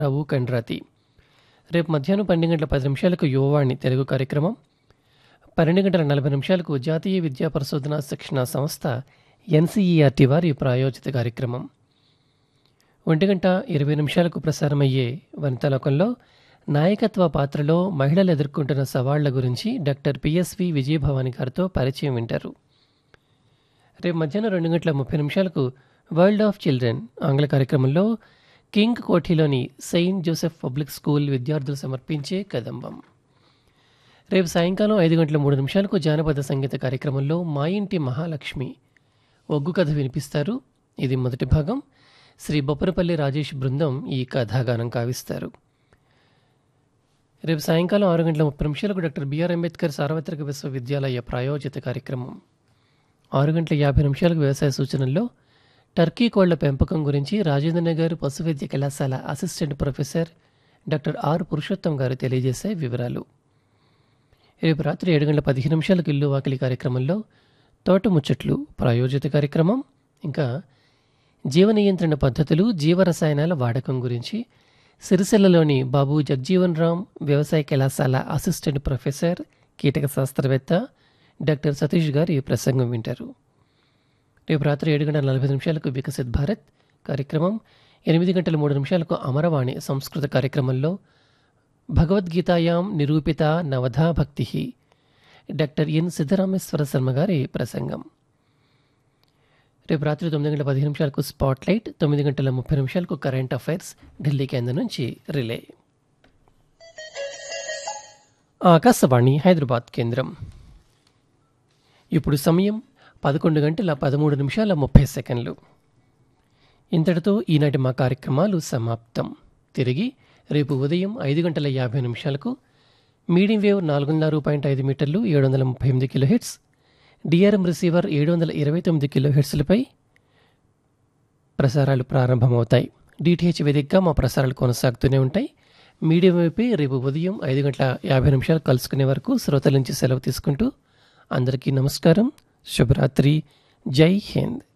రావు కండ్రాతి రేపు మధ్యాహ్నం పన్నెండు గంటల పది నిమిషాలకు యువవాణి తెలుగు కార్యక్రమం పన్నెండు గంటల నలభై నిమిషాలకు జాతీయ విద్యా పరిశోధన శిక్షణ సంస్థ ఎన్సీఈఆర్టీ వారి ప్రాయోజిత కార్యక్రమం ఒంటి గంట ఇరవై నిమిషాలకు ప్రసారమయ్యే వనితాలోకంలో నాయకత్వ పాత్రలో మహిళలు ఎదుర్కొంటున్న సవాళ్ల గురించి డాక్టర్ పిఎస్వి విజయభవాని గారితో పరిచయం వింటారు రేపు మధ్యాహ్నం రెండు గంటల ముప్పై నిమిషాలకు వరల్డ్ ఆఫ్ చిల్డ్రన్ ఆంగ్ల కార్యక్రమంలో కింగ్ కోఠీలోని సెయింట్ జోసెఫ్ పబ్లిక్ స్కూల్ విద్యార్థులు సమర్పించే కదంబం రేపు సాయంకాలం ఐదు గంటల మూడు నిమిషాలకు జానపద సంగీత కార్యక్రమంలో మా ఇంటి మహాలక్ష్మి ఒగ్గు కథ వినిపిస్తారు ఇది మొదటి భాగం శ్రీ బొప్పరపల్లి రాజేష్ బృందం ఈ కథాగానం కావిస్తారు రేపు సాయంకాలం ఆరు గంటల ముప్పై నిమిషాలకు డాక్టర్ బిఆర్ అంబేద్కర్ సార్వత్రిక విశ్వవిద్యాలయ ప్రాయోజిత కార్యక్రమం ఆరు గంటల యాభై నిమిషాలకు వ్యవసాయ సూచనల్లో టర్కీ కోళ్ల పెంపకం గురించి రాజేంద్రనగర్ పశు వైద్య కళాశాల assistant professor doctor R Purushottam గారు తెలియజేసే వివరాలు రేపు రాత్రి ఏడు గంటల పదిహేను నిమిషాలకు ఇల్లు వాకిలి కార్యక్రమంలో తోట ముచ్చట్లు ప్రాయోజిత కార్యక్రమం ఇంకా జీవ నియంత్రణ పద్ధతులు జీవరసాయనాల వాడకం గురించి సిరిసిల్లలోని బాబు జగ్జీవన్ రామ్ వ్యవసాయ కళాశాల అసిస్టెంట్ ప్రొఫెసర్ కీటక శాస్త్రవేత్త డాక్టర్ సతీష్ గారి ప్రసంగం వింటారు రేపు రాత్రి ఏడు గంటల నలభై నిమిషాలకు వికసిత్ భారత్ కార్యక్రమం ఎనిమిది గంటల మూడు నిమిషాలకు అమరవాణి సంస్కృత కార్యక్రమంలో భగవద్గీతాయాం నిరూపిత నవధా భక్తి డాక్టర్ ఎన్ సిద్ధరామేశ్వర శర్మ గారి ప్రసంగం రేపు రాత్రి తొమ్మిది గంటల పదిహేను నిమిషాలకు స్పాట్ లైట్ తొమ్మిది గంటల ముప్పై నిమిషాలకు కరెంట్ అఫైర్స్ ఢిల్లీ కేంద్రం నుంచి రిలే ఆకాశవాణి హైదరాబాద్ కేంద్రం ఇప్పుడు సమయం పదకొండు గంటల పదమూడు నిమిషాల ముప్పై సెకండ్లు ఇంతటితో ఈనాటి మా కార్యక్రమాలు సమాప్తం తిరిగి రేపు ఉదయం ఐదు గంటల యాభై నిమిషాలకు మీడియం వేవ్ నాలుగున్నర పాయింట్ ఐదు మీటర్లు ఏడు వందల ముప్పై ఎనిమిది కిలో హెడ్స్ డిఆర్ఎం రిసీవర్ ఏడు వందల ఇరవై తొమ్మిది కిలో హెడ్స్లపై ప్రసారాలు ప్రారంభమవుతాయి డిటిహెచ్ వేదికగా మా ప్రసారాలు కొనసాగుతూనే ఉంటాయి మీడియం వైపే రేపు ఉదయం ఐదు గంటల యాభై నిమిషాలు కలుసుకునే వరకు శ్రోతల నుంచి సెలవు తీసుకుంటూ అందరికీ నమస్కారం శుభరాత్రి జై హింద్